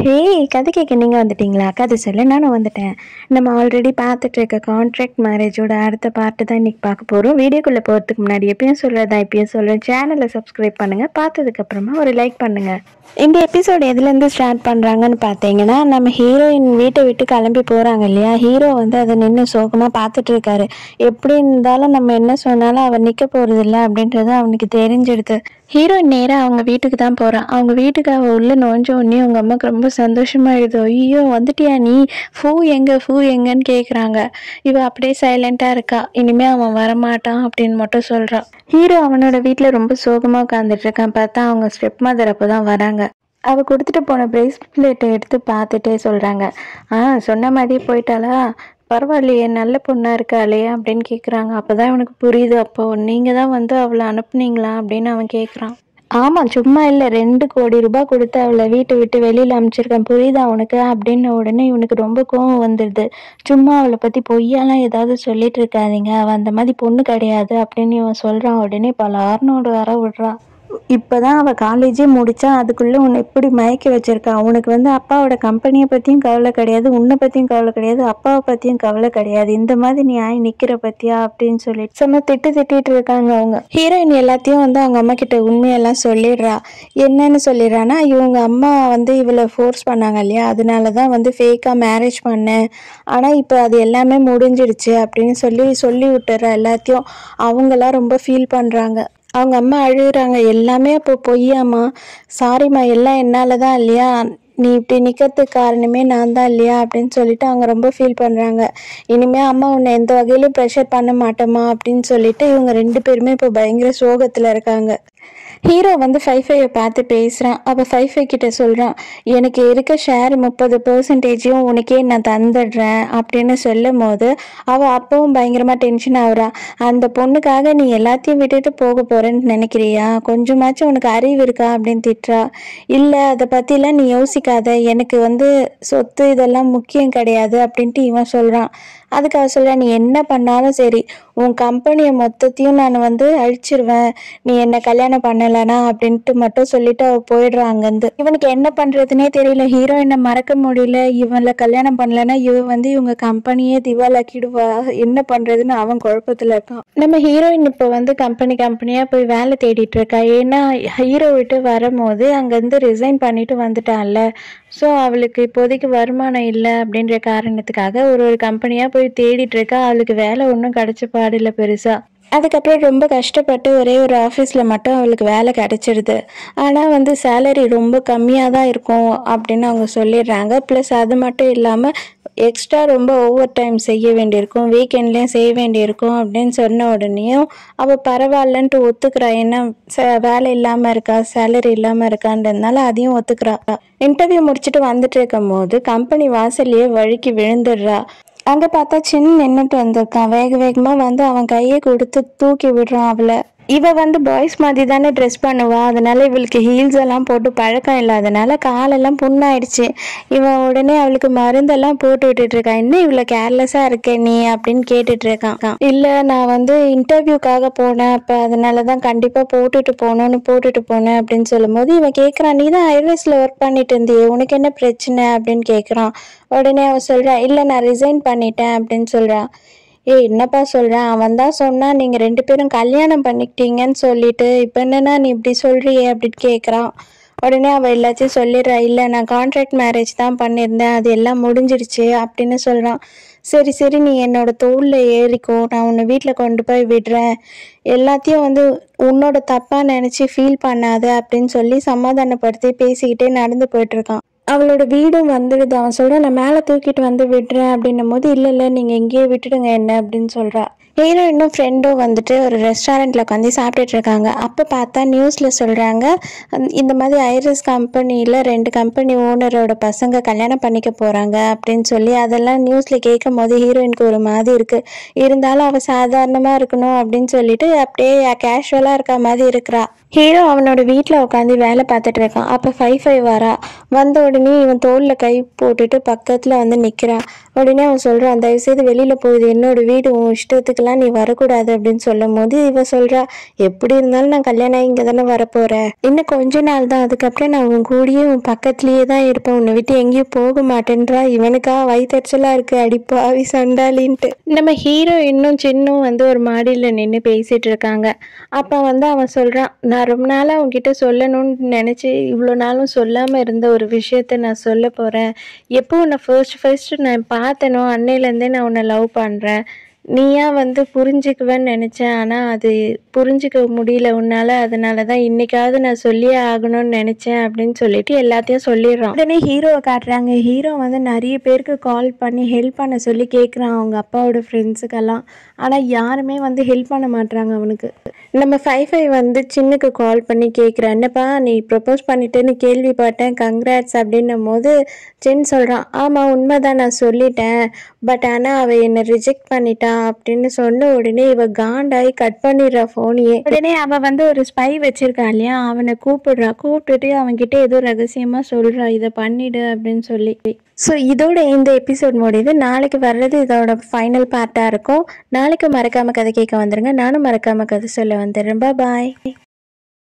hey கதை கேட்க நீங்கள் வந்துட்டீங்களா கதை சொல்ல நானும் வந்துட்டேன் நம்ம ஆல்ரெடி பார்த்துட்டு இருக்க கான்ட்ராக்ட் மேரேஜோட அடுத்த பார்ட்டு தான் இன்னைக்கு பார்க்க போகிறோம் வீடியோக்குள்ளே போகிறதுக்கு முன்னாடி எப்பயும் சொல்கிறதா இப்பயும் சொல்கிறேன் சேனலை சப்ஸ்கிரைப் பண்ணுங்கள் பார்த்ததுக்கப்புறமா ஒரு லைக் பண்ணுங்கள் இந்த எபிசோடு எதுலேருந்து ஸ்டார்ட் பண்ணுறாங்கன்னு பார்த்தீங்கன்னா நம்ம ஹீரோயின் வீட்டை விட்டு கிளம்பி போகிறாங்க இல்லையா ஹீரோ வந்து அதை நின்று சோகமாக பார்த்துட்டு இருக்காரு எப்படி இருந்தாலும் நம்ம என்ன சொன்னாலும் அவர் நிற்க போகிறதில்ல அப்படின்றது அவனுக்கு தெரிஞ்சிடுது ஹீரோயின் நேராக அவங்க வீட்டுக்கு தான் போகிறான் அவங்க வீட்டுக்கு அவள் உள்ள நோஞ்ச உடனே அவங்க அம்மாவுக்கு ரொம்ப சந்தோஷமாயிடுது ஐயோ வந்துட்டியா நீ ஃபூ எங்க ஃபூ எங்கன்னு கேட்குறாங்க இவ அப்படியே சைலண்ட்டாக இருக்கா இனிமே அவன் வரமாட்டான் அப்படின்னு மட்டும் சொல்கிறான் ஹீரோ அவனோட வீட்டில் ரொம்ப சோகமாக உட்காந்துட்டு இருக்கான் பார்த்தா அவங்க ஸ்டெப் மதர் அப்போ தான் வராங்க அவ கொடுத்துட்டு போன பிரேஸ்லெட்டை எடுத்து பார்த்துட்டே சொல்கிறாங்க ஆ சொன்ன மாதிரியே போயிட்டாளா பரவாயில்லையே நல்ல பொண்ணா இருக்காளே அப்படின்னு கேட்குறாங்க அப்போ தான் அவனுக்கு புரியுது அப்போ நீங்கள் தான் வந்து அவளை அனுப்புனீங்களா அப்படின்னு அவன் கேட்குறான் ஆமாம் சும்மா இல்லை ரெண்டு கோடி ரூபாய் கொடுத்து அவளை வீட்டை விட்டு வெளியில் அனுப்பிச்சிருக்கேன் புரியுதா உனக்கு அப்படின்ன உடனே இவனுக்கு ரொம்ப கோவம் வந்துடுது சும்மா அவளை பற்றி பொய்யாலாம் ஏதாவது சொல்லிட்டு இருக்காதீங்க அவள் அந்த மாதிரி பொண்ணு கிடையாது அப்படின்னு இவன் சொல்கிறான் உடனே பலார்னோட வர விடுறான் இப்போதான் அவள் காலேஜே முடிச்சா அதுக்குள்ளே உன்னை எப்படி மயக்கி வச்சிருக்கா உனக்கு வந்து அப்பாவோட கம்பெனியை பற்றியும் கவலை கிடையாது உன்னை பற்றியும் கவலை கிடையாது அப்பாவை பற்றியும் கவலை கிடையாது இந்த மாதிரி நீ ஆய் நிற்கிற பத்தியா அப்படின்னு சொல்லிட்டு சும்மா திட்டு திட்டிட்டு இருக்காங்க அவங்க ஹீரோயின் எல்லாத்தையும் வந்து அவங்க அம்மா கிட்ட உண்மையெல்லாம் சொல்லிடுறா என்னன்னு சொல்லிடுறான்னா இவங்க அம்மா வந்து இவளை ஃபோர்ஸ் பண்ணாங்க இல்லையா அதனால தான் வந்து ஃபேக்காக மேரேஜ் பண்ணேன் ஆனால் இப்போ அது எல்லாமே முடிஞ்சிடுச்சு அப்படின்னு சொல்லி சொல்லி விட்டுறா எல்லாத்தையும் அவங்களாம் ரொம்ப ஃபீல் பண்ணுறாங்க அவங்க அம்மா அழுகுறாங்க எல்லாமே அப்போ பொய்யாம்மா சாரிம்மா எல்லாம் என்னால் தான் இல்லையா நீ இப்படி நிற்கிறதுக்கு காரணமே நான் தான் இல்லையா அப்படின்னு சொல்லிட்டு அவங்க ரொம்ப ஃபீல் பண்ணுறாங்க இனிமேல் அம்மா உன்னை எந்த வகையிலும் ப்ரெஷர் பண்ண மாட்டேம்மா அப்படின்னு சொல்லிட்டு இவங்க ரெண்டு பேருமே இப்போ பயங்கர சோகத்தில் இருக்காங்க ஹீரோ வந்து ஃபைவ் ஃபைவை பார்த்து பேசுகிறான் அப்போ ஃபைவ் ஃபைவ் கிட்ட சொல்கிறான் எனக்கு இருக்க ஷேர் முப்பது பர்சன்டேஜையும் உனக்கே நான் தந்துடுறேன் அப்படின்னு சொல்லும் போது அவள் அப்பவும் பயங்கரமாக டென்ஷன் ஆகுறா அந்த பொண்ணுக்காக நீ எல்லாத்தையும் விட்டுட்டு போக போகிறேன்னு நினைக்கிறியா கொஞ்சமாச்சும் உனக்கு அறிவு இருக்கா அப்படின்னு திட்டுறா இல்லை அதை பற்றிலாம் நீ யோசிக்காத எனக்கு வந்து சொத்து இதெல்லாம் முக்கியம் கிடையாது அப்படின்ட்டு இவன் சொல்கிறான் அதுக்கு அவ சொல்கிறா நீ என்ன பண்ணாலும் சரி உன் கம்பெனியை மொத்தத்தையும் நான் வந்து அழிச்சிருவேன் நீ என்ன கல்யாணம் பண்ணலைனா அப்படின்ட்டு மட்டும் சொல்லிட்டு அவ போயிடுறா அங்கேருந்து இவனுக்கு என்ன பண்ணுறதுனே தெரியல ஹீரோயினை மறக்க முடியல இவனை கல்யாணம் பண்ணலன்னா இவ வந்து இவங்க கம்பெனியே திவாலாக்கிடுவா என்ன பண்ணுறதுன்னு அவன் குழப்பத்தில் இருக்கான் நம்ம ஹீரோயின் இப்போ வந்து கம்பெனி கம்பெனியாக போய் வேலை தேடிட்டு இருக்கா ஏன்னா ஹீரோ விட்டு வரும்போது அங்கேருந்து ரிசைன் பண்ணிட்டு வந்துட்டான்ல ஸோ அவளுக்கு இப்போதைக்கு வருமானம் இல்லை அப்படின்ற காரணத்துக்காக ஒரு ஒரு கம்பெனியாக போய் தேடிட்டு இருக்கா அவளுக்கு வேலை ஒன்றும் கிடைச்ச பாடில்லை பெருசாக அதுக்கப்புறம் ரொம்ப கஷ்டப்பட்டு ஒரே ஒரு ஆஃபீஸில் மட்டும் அவளுக்கு வேலை கிடைச்சிடுது ஆனால் வந்து சேலரி ரொம்ப கம்மியாக தான் இருக்கும் அப்படின்னு அவங்க சொல்லிடுறாங்க ப்ளஸ் அது மட்டும் இல்லாமல் எக்ஸ்ட்ரா ரொம்ப ஓவர் டைம் செய்ய வேண்டியிருக்கும் வீக்கெண்ட்லேயும் செய்ய வேண்டியிருக்கும் அப்படின்னு சொன்ன உடனேயும் அவள் பரவாயில்லன்ட்டு ஒத்துக்கிறா ஏன்னா ச- வேலை இல்லாமல் இருக்கா சேலரி இல்லாமல் இருக்கான்றதுனால அதையும் ஒத்துக்கிறா இன்டர்வியூ முடிச்சுட்டு வந்துட்டு இருக்கும் போது கம்பெனி வாசல்லையே வழுக்கி விழுந்துடுறா அங்கே பார்த்தா சின்ன நின்றுட்டு வந்திருக்கான் வேக வேகமாக வந்து அவன் கையை கொடுத்து தூக்கி விடுறான் அவளை இவ வந்து பாய்ஸ் மாதிரி தானே ட்ரெஸ் பண்ணுவா அதனால இவளுக்கு ஹீல்ஸ் எல்லாம் போட்டு பழக்கம் இல்லாதனால காலெல்லாம் புண்ணாயிடுச்சு இவன் உடனே அவளுக்கு மருந்தெல்லாம் போட்டு விட்டுட்டு இருக்கான் என்ன இவ்வளோ கேர்லெஸ்ஸாக இருக்க நீ அப்படின்னு கேட்டுட்டு இருக்கான் இல்லை நான் வந்து இன்டர்வியூக்காக போனேன் அப்போ அதனால தான் கண்டிப்பாக போட்டுட்டு போகணும்னு போட்டுட்டு போனேன் அப்படின்னு சொல்லும்போது இவன் கேட்குறான் நீ தான் ஐரிஸில் ஒர்க் பண்ணிட்டு இருந்தியே உனக்கு என்ன பிரச்சனை அப்படின்னு கேட்குறான் உடனே அவன் சொல்கிறான் இல்லை நான் ரிசைன் பண்ணிட்டேன் அப்படின்னு சொல்கிறான் ஏய் என்னப்பா சொல்கிறேன் அவன் தான் சொன்னான் நீங்கள் ரெண்டு பேரும் கல்யாணம் பண்ணிக்கிட்டீங்கன்னு சொல்லிட்டு இப்போ என்னன்னா நீ இப்படி சொல்கிறியே அப்படின்னு கேட்குறான் உடனே அவள் எல்லாத்தையும் சொல்லிடுறா இல்லை நான் கான்ட்ராக்ட் மேரேஜ் தான் பண்ணியிருந்தேன் அது எல்லாம் முடிஞ்சிடுச்சு அப்படின்னு சொல்கிறான் சரி சரி நீ என்னோட தோளில் ஏறிக்கோ நான் உன்னை வீட்டில் கொண்டு போய் விடுறேன் எல்லாத்தையும் வந்து உன்னோட தப்பாக நினச்சி ஃபீல் பண்ணாத அப்படின்னு சொல்லி சமாதானப்படுத்தி பேசிக்கிட்டே நடந்து போயிட்டுருக்கான் அவளோட வீடும் வந்துடுது அவன் சொல்கிறான் நான் மேலே தூக்கிட்டு வந்து விடுறேன் அப்படின்னும் போது இல்லை இல்லை நீங்கள் எங்கேயே விட்டுடுங்க என்ன அப்படின்னு சொல்கிறா ஹீரோயினும் ஃப்ரெண்டும் வந்துட்டு ஒரு ரெஸ்டாரண்ட்டில் உட்காந்து சாப்பிட்டுட்டு இருக்காங்க அப்போ பார்த்தா நியூஸில் சொல்கிறாங்க இந்த மாதிரி ஐரிஸ் கம்பெனியில் ரெண்டு கம்பெனி ஓனரோட பசங்க கல்யாணம் பண்ணிக்க போகிறாங்க அப்படின்னு சொல்லி அதெல்லாம் நியூஸில் கேட்கும் போது ஹீரோயினுக்கு ஒரு மாதிரி இருக்குது இருந்தாலும் அவள் சாதாரணமாக இருக்கணும் அப்படின்னு சொல்லிட்டு அப்படியே கேஷுவலாக இருக்க மாதிரி இருக்கிறா ஹீரோ அவனோட வீட்டில் உட்காந்து வேலை பார்த்துட்டு இருக்கான் அப்போ ஃபைவ் ஃபைவ் வரா வந்த உடனே இவன் தோளில் கை போட்டுட்டு பக்கத்தில் வந்து நிற்கிறான் உடனே அவன் சொல்கிறான் தயவுசெய்து வெளியில் போகுது என்னோட வீடு உன் இஷ்டத்துக்கெல்லாம் நீ வரக்கூடாது அப்படின்னு சொல்லும் போது இவன் சொல்கிறா எப்படி இருந்தாலும் நான் கல்யாணம் ஆகி இங்கே தானே வரப்போகிறேன் இன்னும் கொஞ்ச நாள் தான் அதுக்கப்புறம் நான் உன் கூடயே உன் பக்கத்துலேயே தான் இருப்பேன் உன்னை விட்டு எங்கேயும் போக மாட்டேன்றா இவனுக்கா வயிற்றுச்சலாக இருக்குது அடிப்பாவி சண்டாலின்ட்டு நம்ம ஹீரோ இன்னும் சின்னும் வந்து ஒரு மாடியில் நின்று பேசிகிட்டு இருக்காங்க அப்போ வந்து அவன் சொல்கிறான் நான் ரொம்ப நாளாக உன்கிட்ட சொல்லணும்னு நினச்சி இவ்வளோ நாளும் சொல்லாமல் இருந்த ஒரு விஷயத்த நான் சொல்ல போகிறேன் எப்போ உன்னை ஃபர்ஸ்ட் ஃபர்ஸ்ட் நான் பார்த்தனோ அன்னையிலேருந்தே நான் உன்னை லவ் பண்ணுறேன் நீயா வந்து புரிஞ்சுக்குவேன்னு நினச்சேன் ஆனால் அது புரிஞ்சுக்க முடியல உன்னால் அதனால தான் இன்னைக்காவது நான் சொல்லியே ஆகணும்னு நினச்சேன் அப்படின்னு சொல்லிட்டு எல்லாத்தையும் சொல்லிடுறான் உடனே ஹீரோவை காட்டுறாங்க ஹீரோ வந்து நிறைய பேருக்கு கால் பண்ணி ஹெல்ப் பண்ண சொல்லி கேட்குறான் அவங்க அப்பாவோட ஃப்ரெண்ட்ஸுக்கெல்லாம் ஆனால் யாருமே வந்து ஹெல்ப் பண்ண மாட்றாங்க அவனுக்கு நம்ம ஃபைவ் ஃபைவ் வந்து சின்னுக்கு கால் பண்ணி கேட்குறேன் என்னப்பா நீ ப்ரப்போஸ் பண்ணிட்டேன்னு கேள்விப்பட்டேன் கங்க்ராட்ஸ் அப்படின்னும் போது சின் சொல்கிறான் ஆமாம் உண்மைதான் நான் சொல்லிட்டேன் பட் ஆனால் அவள் என்னை ரிஜெக்ட் பண்ணிட்டா அப்படின்னு சொன்ன உடனே இவ காண்டாகி கட் பண்ணிடுறா ஃபோனையே உடனே அவள் வந்து ஒரு ஸ்பை வச்சிருக்கா இல்லையா அவனை கூப்பிடுறா கூப்பிட்டுட்டு அவன்கிட்ட ஏதோ ரகசியமாக சொல்கிறா இதை பண்ணிடு அப்படின்னு சொல்லி ஸோ இதோட இந்த எபிசோட் முடியுது நாளைக்கு வர்றது இதோட ஃபைனல் பார்ட்டாக இருக்கும் நாளைக்கு மறக்காமல் கதை கேட்க வந்துருங்க நானும் மறக்காமல் கதை சொல்ல வந்துடுறேன் பாய்